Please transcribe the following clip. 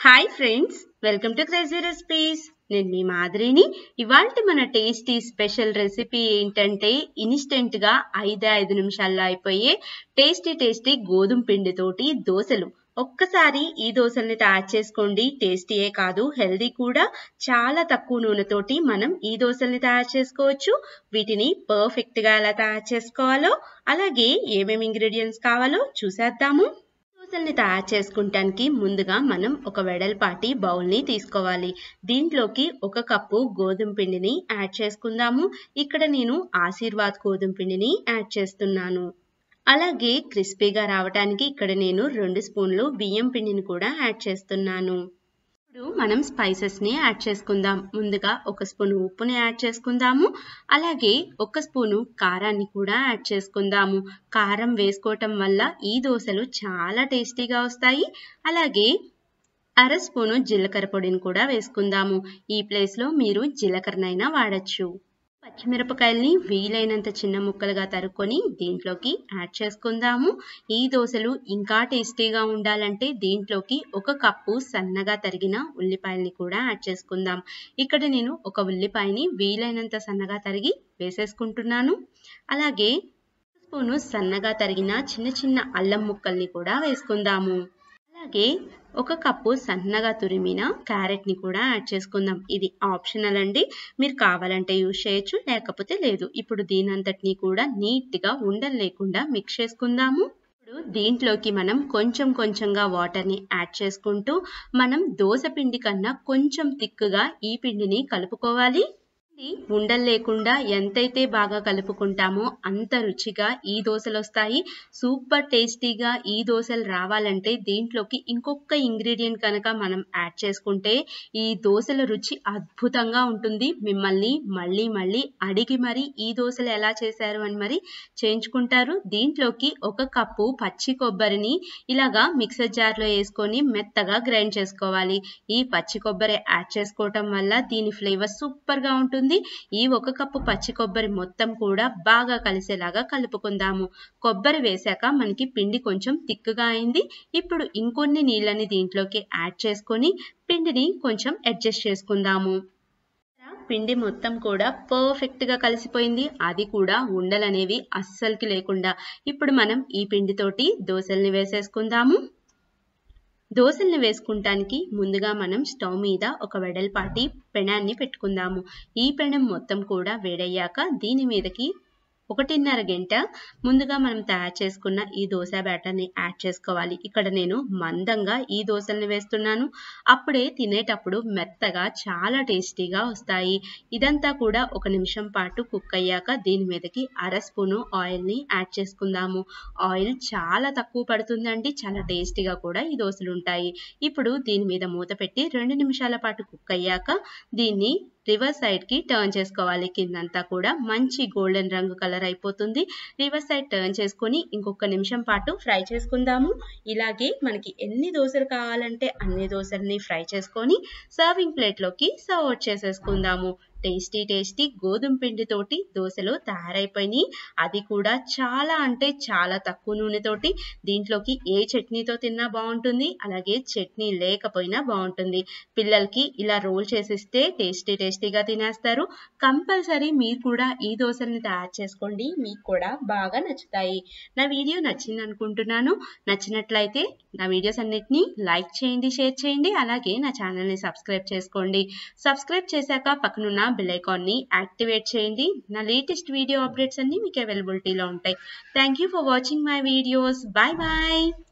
hi friends welcome to crazy recipes నేను మీ మాదిరిని ఇవాళ మన టేస్టీ స్పెషల్ రెసిపీ ఏంటంటే ఇన్స్టెంట్ గా ఐదే ఐదు నిమిషాల్లో అయిపోయే టేస్టీ టేస్టీ గోధుమ పిండితోటి దోశలు ఒక్కసారి ఈ దోశల్ని తయారు చేసుకోండి టేస్టీయే కాదు హెల్దీ కూడా చాలా తక్కువ నూనెతోటి మనం ఈ దోశల్ని తయారు చేసుకోవచ్చు వీటిని పర్ఫెక్ట్ గా ఎలా తయారు చేసుకోవాలో అలాగే ఏమేమి ఇంగ్రీడియంట్స్ కావాలో చూసేద్దాము దోశల్ని తయారు చేసుకుంటానికి ముందుగా మనం ఒక వెడల్పాటి బౌల్ని తీసుకోవాలి దీంట్లోకి ఒక కప్పు గోధుమ పిండిని యాడ్ చేసుకుందాము ఇక్కడ నేను ఆశీర్వాద్ గోధుమ పిండిని యాడ్ చేస్తున్నాను అలాగే క్రిస్పీగా రావడానికి ఇక్కడ నేను రెండు స్పూన్లు బియ్యం పిండిని కూడా యాడ్ చేస్తున్నాను ఇప్పుడు మనం స్పైసెస్ని యాడ్ చేసుకుందాం ముందుగా ఒక స్పూన్ ఉప్పుని యాడ్ చేసుకుందాము అలాగే ఒక స్పూను కారాన్ని కూడా యాడ్ చేసుకుందాము కారం వేసుకోవటం వల్ల ఈ దోశలు చాలా టేస్టీగా వస్తాయి అలాగే అర స్పూను జీలకర్ర పొడిని కూడా వేసుకుందాము ఈ ప్లేస్లో మీరు జీలకర్రనైనా వాడచ్చు పచ్చిమిరపకాయల్ని వీలైనంత చిన్న ముక్కలుగా తరుక్కొని దీంట్లోకి యాడ్ చేసుకుందాము ఈ దోశలు ఇంకా టేస్టీగా ఉండాలంటే దీంట్లోకి ఒక కప్పు సన్నగా తరిగిన ఉల్లిపాయల్ని కూడా యాడ్ చేసుకుందాం ఇక్కడ నేను ఒక ఉల్లిపాయని వీలైనంత సన్నగా తరిగి వేసేసుకుంటున్నాను అలాగే స్పూను సన్నగా తరిగిన చిన్న చిన్న అల్లం ముక్కల్ని కూడా వేసుకుందాము అలాగే ఒక కప్పు సన్నగా తురిమిన క్యారెట్ని కూడా యాడ్ చేసుకుందాం ఇది ఆప్షనల్ అండి మీరు కావాలంటే యూజ్ చేయొచ్చు లేకపోతే లేదు ఇప్పుడు దీనంతటిని కూడా నీట్గా ఉండలు లేకుండా మిక్స్ చేసుకుందాము ఇప్పుడు దీంట్లోకి మనం కొంచెం కొంచెంగా వాటర్ని యాడ్ చేసుకుంటూ మనం దోశ పిండి కన్నా కొంచెం తిక్కుగా ఈ పిండిని కలుపుకోవాలి ఉండలు లేకుండా ఎంతైతే బాగా కలుపుకుంటామో అంత రుచిగా ఈ దోశలు వస్తాయి సూపర్ టేస్టీగా ఈ దోశలు రావాలంటే దీంట్లోకి ఇంకొక ఇంగ్రీడియంట్ కనుక మనం యాడ్ చేసుకుంటే ఈ దోశల రుచి అద్భుతంగా ఉంటుంది మిమ్మల్ని మళ్ళీ మళ్ళీ అడిగి మరి ఈ దోశలు ఎలా చేశారు అని మరి చేయించుకుంటారు దీంట్లోకి ఒక కప్పు పచ్చి కొబ్బరిని ఇలాగా మిక్సర్ జార్లో వేసుకొని మెత్తగా గ్రైండ్ చేసుకోవాలి ఈ పచ్చి కొబ్బరి యాడ్ చేసుకోవటం వల్ల దీని ఫ్లేవర్ సూపర్గా ఉంటుంది ఈ ఒక కప్పు పచ్చి కొబ్బరి మొత్తం కూడా బాగా కలిసేలాగా కలుపుకుందాము కొబ్బరి వేశాక మనకి పిండి కొంచెం తిక్కుగా అయింది ఇప్పుడు ఇంకొన్ని నీళ్ళని దీంట్లోకి యాడ్ చేసుకొని పిండిని కొంచెం అడ్జస్ట్ చేసుకుందాము పిండి మొత్తం కూడా పర్ఫెక్ట్ గా కలిసిపోయింది అది కూడా ఉండలనేవి అస్సలకి లేకుండా ఇప్పుడు మనం ఈ పిండితోటి దోశల్ని వేసేసుకుందాము దోశల్ని వేసుకుంటానికి ముందుగా మనం స్టవ్ మీద ఒక వెడల్పాటి పెనాన్ని పెట్టుకుందాము ఈ పెనం మొత్తం కూడా వేడయ్యాక దీని మీదకి ఒకటిన్నర గంట ముందుగా మనం తయారు చేసుకున్న ఈ దోశ బ్యాటర్ని యాడ్ చేసుకోవాలి ఇక్కడ నేను మందంగా ఈ దోశల్ని వేస్తున్నాను అప్పుడే తినేటప్పుడు మెత్తగా చాలా టేస్టీగా వస్తాయి ఇదంతా కూడా ఒక నిమిషం పాటు కుక్ అయ్యాక దీని మీదకి అర స్పూను ఆయిల్ని యాడ్ చేసుకుందాము ఆయిల్ చాలా తక్కువ పడుతుందండి చాలా టేస్టీగా కూడా ఈ దోశలు ఉంటాయి ఇప్పుడు దీని మీద మూత పెట్టి రెండు నిమిషాల పాటు కుక్ అయ్యాక దీన్ని రివర్స్ సైడ్కి టర్న్ చేసుకోవాలి కిందంతా కూడా మంచి గోల్డెన్ రంగు కలర్ అయిపోతుంది రివర్స్ సైడ్ టర్న్ చేసుకొని ఇంకొక నిమిషం పాటు ఫ్రై చేసుకుందాము ఇలాగే మనకి ఎన్ని దోశలు కావాలంటే అన్ని దోశల్ని ఫ్రై చేసుకొని సర్వింగ్ ప్లేట్లోకి సర్వ్ చేసేసుకుందాము టేస్టీ టేస్టీ గోధుమ పిండితోటి దోశలు తయారైపోయినాయి అది కూడా చాలా అంటే చాలా తక్కువ నూనెతోటి దీంట్లోకి ఏ చట్నీతో తిన్నా బాగుంటుంది అలాగే చట్నీ లేకపోయినా బాగుంటుంది పిల్లలకి ఇలా రోల్ చేసిస్తే టేస్టీ టేస్టీగా తినేస్తారు కంపల్సరీ మీరు కూడా ఈ దోశల్ని తయారు చేసుకోండి మీకు కూడా బాగా నచ్చుతాయి నా వీడియో నచ్చింది అనుకుంటున్నాను నచ్చినట్లయితే నా వీడియోస్ అన్నిటినీ లైక్ చేయండి షేర్ చేయండి అలాగే నా ఛానల్ని సబ్స్క్రైబ్ చేసుకోండి సబ్స్క్రైబ్ చేశాక పక్కనున్న బెల్ ఐకాన్ని యాక్టివేట్ చేయండి నా లేటెస్ట్ వీడియో అప్డేట్స్ అన్ని మీకు అవైలబిలిటీలో ఉంటాయి thank you for watching my videos bye bye